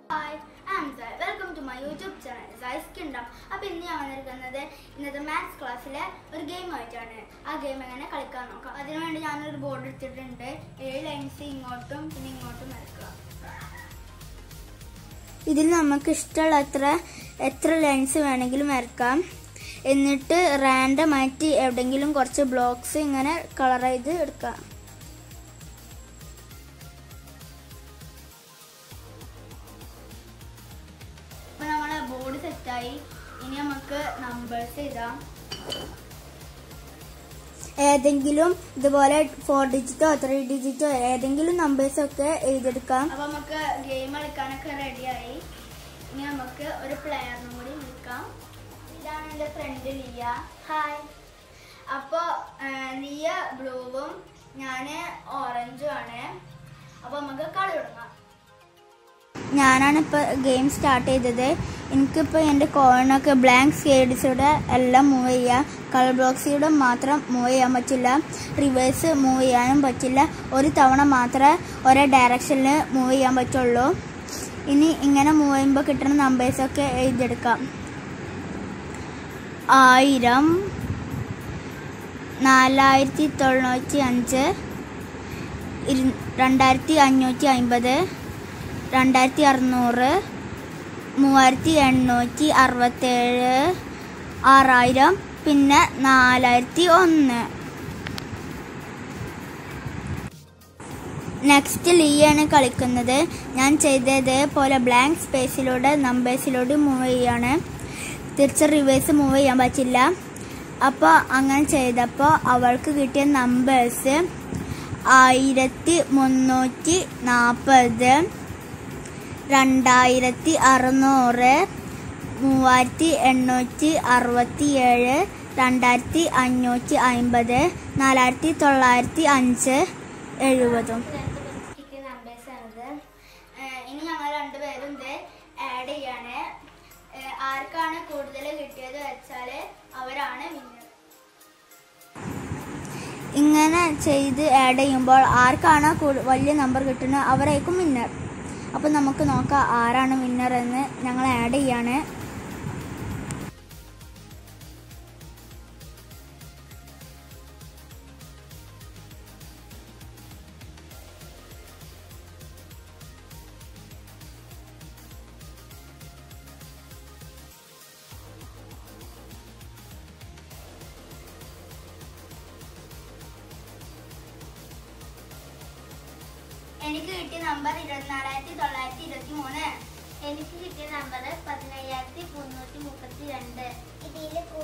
hi am Sai welcome to my YouTube channel Sai's kingdom അപ്പോൾ ഇന്ന് ഞാൻ വന്നിരിക്കുന്നത് ഇന്നത്തെ മാത്സ് ക്ലാസ്സിലെ ഒരു ഗെയിം ആയിട്ടാണ് ആ ഗെയിം എങ്ങനെ കളിക്കാൻ നോക്കാം അതിനുവേണ്ടി ഞാനൊരു ബോർഡ് എടുത്തിട്ടുണ്ട് ഏഴ് ലൈൻസ് ഇങ്ങോട്ടും പിന്നെ ഇങ്ങോട്ടും വരക്കുക ഇതിൽ നമുക്ക് ഇഷ്ടമുള്ള എത്ര എത്ര ലൈൻസ് വേണമെങ്കിലും വരക്കാം എന്നിട്ട് റാൻഡം ആയിട്ട് എവിടെയെങ്കിലും കുറച്ച് ബ്ലോക്സ് ഇങ്ങനെ കളർ ചെയ്ത് എടുക്കാം അപ്പൊ നമ്മളെ ബോർഡ് സെറ്റായി ഇനി നമുക്ക് നമ്പേഴ്സ് എഴുതാം ഏതെങ്കിലും ഇതുപോലെ ഫോർ ഡിജിറ്റോ ത്രീ ഡിജിറ്റോ ഏതെങ്കിലും നമ്പേഴ്സ് ഒക്കെ എഴുതിയെടുക്കാം അപ്പൊ നമുക്ക് ഗെയിം കളിക്കാനൊക്കെ റെഡിയായി ഇനി നമുക്ക് ഒരു പ്ലെയറിനും കൂടി വിളിക്കാം ഇതാണ് എന്റെ ഫ്രണ്ട് ലിയ ഹായ് അപ്പൊ ലിയ ബ്ലൂവും ഞാന് ഓറഞ്ചും ആണ് അപ്പൊ നമുക്ക് കളി തുടങ്ങാം ഞാനാണ് ഇപ്പോൾ ഗെയിം സ്റ്റാർട്ട് ചെയ്തത് എനിക്കിപ്പോൾ എൻ്റെ കോയിനൊക്കെ ബ്ലാങ്ക് സ്കേഡ്സിലൂടെ എല്ലാം മൂവ് ചെയ്യാം കളർ ബ്ലോക്സിലൂടെ മാത്രം മൂവ് ചെയ്യാൻ പറ്റില്ല റിവേഴ്സ് മൂവ് ചെയ്യാനും പറ്റില്ല ഒരു തവണ മാത്രമേ ഒരേ ഡയറക്ഷനിൽ മൂവ് ചെയ്യാൻ പറ്റുള്ളൂ ഇനി ഇങ്ങനെ മൂവ് ചെയ്യുമ്പോൾ കിട്ടുന്ന നമ്പേഴ്സൊക്കെ എഴുതിയെടുക്കാം ആയിരം നാലായിരത്തി തൊണ്ണൂറ്റി അഞ്ച് ഇരു രണ്ടായിരത്തി അഞ്ഞൂറ്റി അമ്പത് രണ്ടായിരത്തി അറുന്നൂറ് മൂവായിരത്തി എണ്ണൂറ്റി അറുപത്തേഴ് ആറായിരം പിന്നെ നാലായിരത്തി ഒന്ന് നെക്സ്റ്റ് ലീയാണ് കളിക്കുന്നത് ഞാൻ ചെയ്തതേപോലെ ബ്ലാങ്ക് സ്പേസിലൂടെ നമ്പേഴ്സിലൂടെ മൂവ് ചെയ്യാണ് തിരിച്ച് റിവേഴ്സ് മൂവ് ചെയ്യാൻ പറ്റില്ല അപ്പോൾ അങ്ങനെ ചെയ്തപ്പോൾ അവൾക്ക് കിട്ടിയ നമ്പേഴ്സ് ആയിരത്തി മുന്നൂറ്റി നാൽപ്പത് രണ്ടായിരത്തി അറുന്നൂറ് മൂവായിരത്തി എണ്ണൂറ്റി അറുപത്തി ഏഴ് രണ്ടായിരത്തി അഞ്ഞൂറ്റി അമ്പത് നാലായിരത്തി തൊള്ളായിരത്തി അഞ്ച് എഴുപതും ഇനി ഞങ്ങൾ രണ്ടുപേരും ഇത് ആഡ് ചെയ്യാണ് ഏഹ് ആർക്കാണ് കൂടുതൽ കിട്ടിയത് വെച്ചാൽ അവരാണ് വിന്നർ ഇങ്ങനെ ചെയ്ത് ആഡ് ചെയ്യുമ്പോൾ ആർക്കാണ് കൂടു- വലിയ നമ്പർ കിട്ടുന്നത് അവരായിരിക്കും വിന്നർ അപ്പം നമുക്ക് നോക്കാം ആരാണ് വിന്നർ എന്ന് ഞങ്ങൾ ആഡ് ചെയ്യാണ് എനിക്ക് കിട്ടിയ നമ്പർ ഇരുപത്തിനാലായിരത്തി തൊള്ളായിരത്തി ഇരുപത്തി മൂന്ന് എനിക്ക് കിട്ടിയ നമ്പർ പതിനയ്യായിരത്തി മുന്നൂറ്റി മുപ്പത്തി രണ്ട് ഇതിൽ